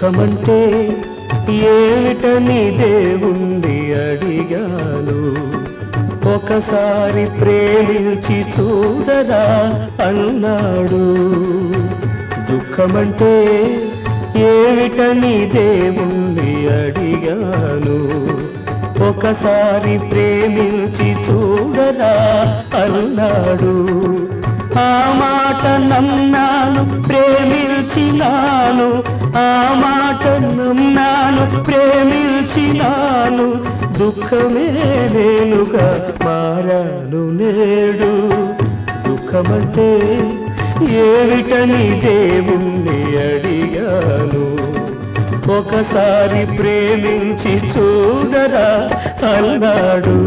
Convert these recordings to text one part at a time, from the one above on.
దుఃఖమంటే ఏమిటని దేవుణ్ణి అడిగాను ఒకసారి ప్రేమించి చూడరా అన్నాడు దుఃఖమంటే ఏమిటని దేవుణ్ణి అడిగాను ఒకసారి ప్రేమించి చూడరా అన్నాడు ఆ మాట నమ్మాను ప్రేమించినాను ఆ మాట నమ్మాను ప్రేమించినాను దుఃఖమే నేనుగా మారాను నేడు దుఃఖమంటే ఏమిటని దేవుణ్ణి అడిగాను ఒకసారి ప్రేమించి చూడరా అన్నాడు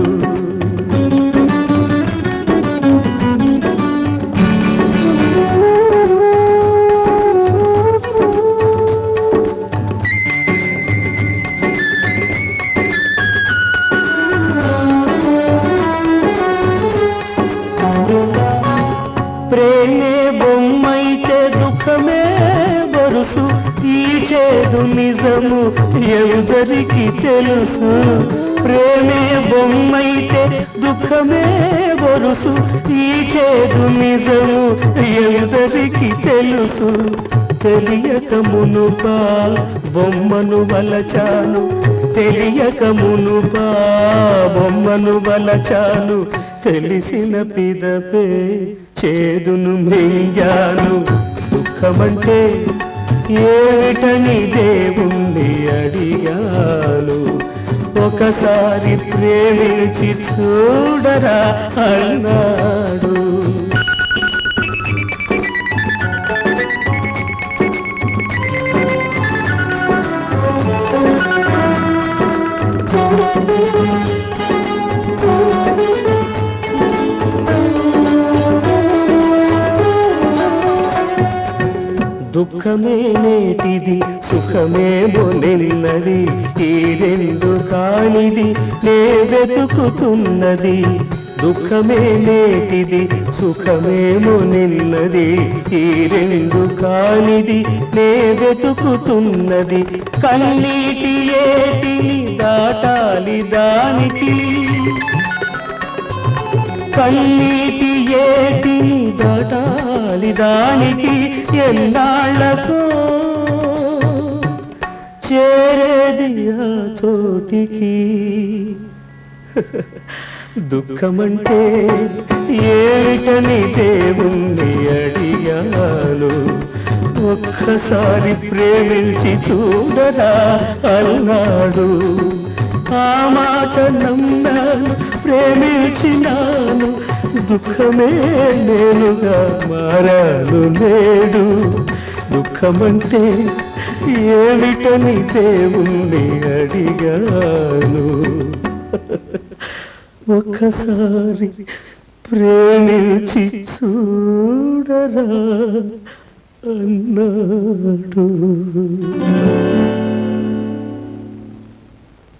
ప్రేమే బొమ్మైతే దుఃఖమే బరుసు ఈ చేదు నిజము ఎందరికి తెలుసు ప్రేమే బొమ్మైతే దుఃఖమే బరుసు ఈ చేదు నిజము ఎందరికి తెలుసు తెలియక మునుపా బొమ్మను వలచాను తెలియక మునుపా బొమ్మను వలచాను తెలిసిన పిదపే చేదును మింగాను దుఃఖమంటే ఏమిటని దేవుణ్ణి అడిగాను ఒకసారి ప్రేమించి చూడరా అన్నాడు దుఃఖమే నేటిది సుఖమేమో నిన్నది ఈ రెండు కానిది నే వెతుకుతున్నది దుఃఖమే నేటిది సుఖమేమో నిన్నది ఈ రెండు కానిది నే వెతుకుతున్నది కన్నీటి ఏటిని దాటాలి దానికి కన్నీటి ఏటిని దాటాలి దానికి ఎన్నాళ్ళకో చేరేది ఆ చోటికి దుఃఖమంటే ఏమిటని దేవుణ్ణి అడిగాను ఒక్కసారి ప్రేమించి చూడరా అన్నాడు ఆ మాట నమ్మాను ప్రేమించినాను దుఃఖమే నేనుగా మారాను నేడు దుఃఖమంటే ఏమిటని దేవుణ్ణి అడిగాను ఒకసారి ప్రేమించి చూడరా అన్నాడు